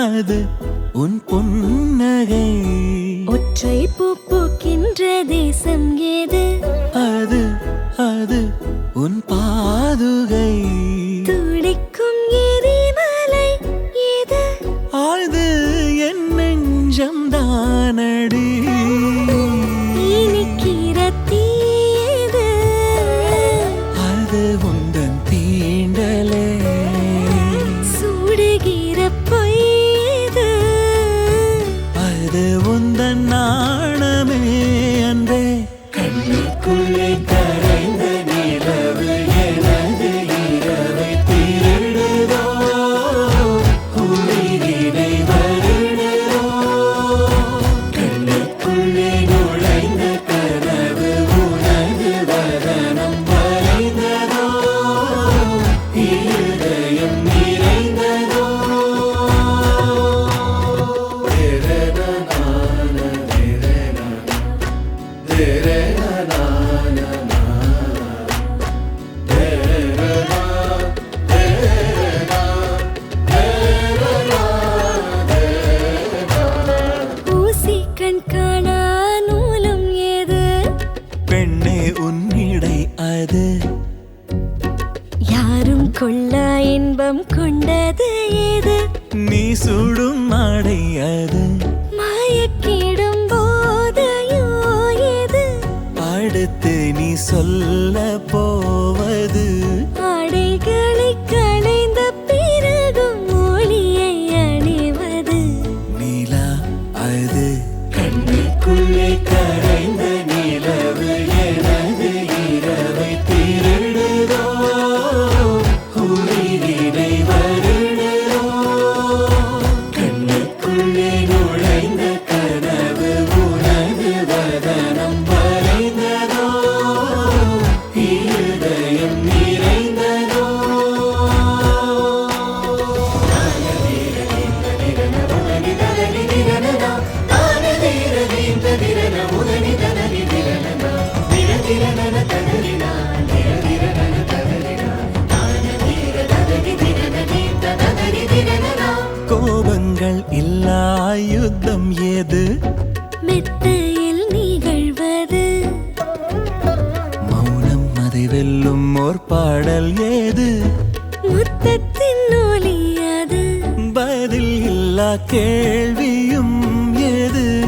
அது உன் புன்னகை ஒற்றை பூ பூக்கின்ற தேசம் ஏது அது அது உன் பாதுகை துடிக்கும் எரிமலை ஏது ஆழ்து என் நெஞ்சம் தானடி இனிக்கிற தீயது அது உந்தன் தீண்டலே சுடுகிற பொய்யது அது உந்தன் நாணமே அன்றே கண்ணுக்குள்ளே கரைந்த நிலவு எனது இரவை திருடுதோ உயிரினை வருடுதோ கண்ணுக்குள்ளே நுழைந்த கனவு உனது வதனம் வரைந்ததோ இருதயம் நிறைந்ததோ ஊசி கண் காணா நூலும் ஏது பெண்ணே உன்னிடை அது யாரும் கொள்ளா இன்பம் கொண்டது ஏது நீ சுடும் ஆடை அது மயக்கிடும் போதையோ ஏது அடுத்து நீ சொல்ல போவது ஆடைகளை களைந்த பிறகும் ஒளியை அணிவது நிலா அது கண்ணுக்குள்ளே கரைந்த நிலவு எனது இரவை திருடுதோ உயிரினை வருடுதோ கண்ணுக்குள்ளே நுழைந்த கனவு உனது வதனம் வரைந்ததோ இருதயம் நிறைந்ததோ கோபங்கள் இல்லா யுத்தம் ஏது மெத்தையில் நிகழ்வது மௌனம் அதை வெல்லும் ஓர் பாடல் ஏது முத்தத்தின் ஒலி அது பதில் இல்லா கேள்வியும் ஏது